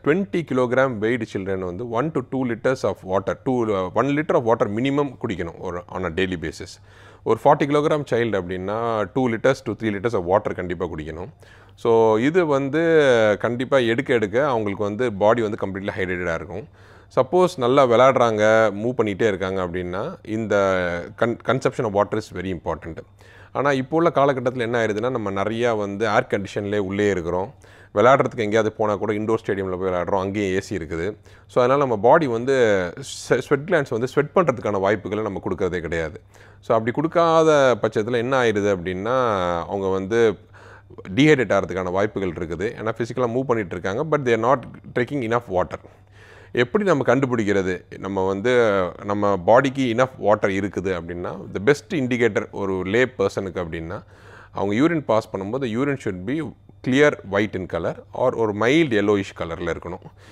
twenty kilogram weight children வந்து one to two litres of water two one litre of water minimum குடிக்கணும் ஒரு on a daily basis ஒரு forty kilogram child அப்படின்னா two litres to three litres of water கண்டிப்பாக குடிக்கணும் so இது வந்து கண்டிப்பாக எடுக்க எடுக்க அவங்களுக்கு வந்து பாடி வந்து கம்ப்ளீட்லி ஹைட்ரேட்டடாக இருக்கும் சப்போஸ் நல்லா விளையாடுறாங்க மூவ் பண்ணிகிட்டே இருக்காங்க அப்படின்னா இந்த கன் consumption of water is very important ஆனால் இப்போ உள்ள காலகட்டத்தில் என்ன ஆயிடுதுன்னா நம்ம நிறையா வந்து ஏர் கண்டிஷன்லேயே உள்ளே இருக்கிறோம் விளையாடுறதுக்கு எங்கேயாவது போனால் கூட இண்டோர் ஸ்டேடியமில் போய் விளையாடுறோம் அங்கேயும் ஏசி இருக்குது ஸோ அதனால் நம்ம பாடி வந்து ஸ்வெட் கிளான்ஸ் வந்து ஸ்வெட் பண்ணுறதுக்கான வாய்ப்புகளை நம்ம கொடுக்கறதே கிடையாது ஸோ அப்படி கொடுக்காத பட்சத்தில் என்ன ஆயிடுது அப்படின்னா அவங்க வந்து டீஹைட்ரேட் ஆகிறதுக்கான வாய்ப்புகள் இருக்குது ஏன்னா ஃபிசிக்கலாக மூவ் பண்ணிட்டு இருக்காங்க but they're not taking enough water எப்படி நம்ம கண்டுபிடிக்கிறது நம்ம வந்து நம்ம பாடிக்கு இனஃப் வாட்டர் இருக்குது அப்படின்னா த பெஸ்ட் இண்டிகேட்டர் ஒரு லே பர்சனுக்கு அப்படின்னா அவங்க யூரின் பாஸ் பண்ணும்போது urine should be clear white in colour or ஒரு மைல்டு yellowish கலரில் இருக்கணும்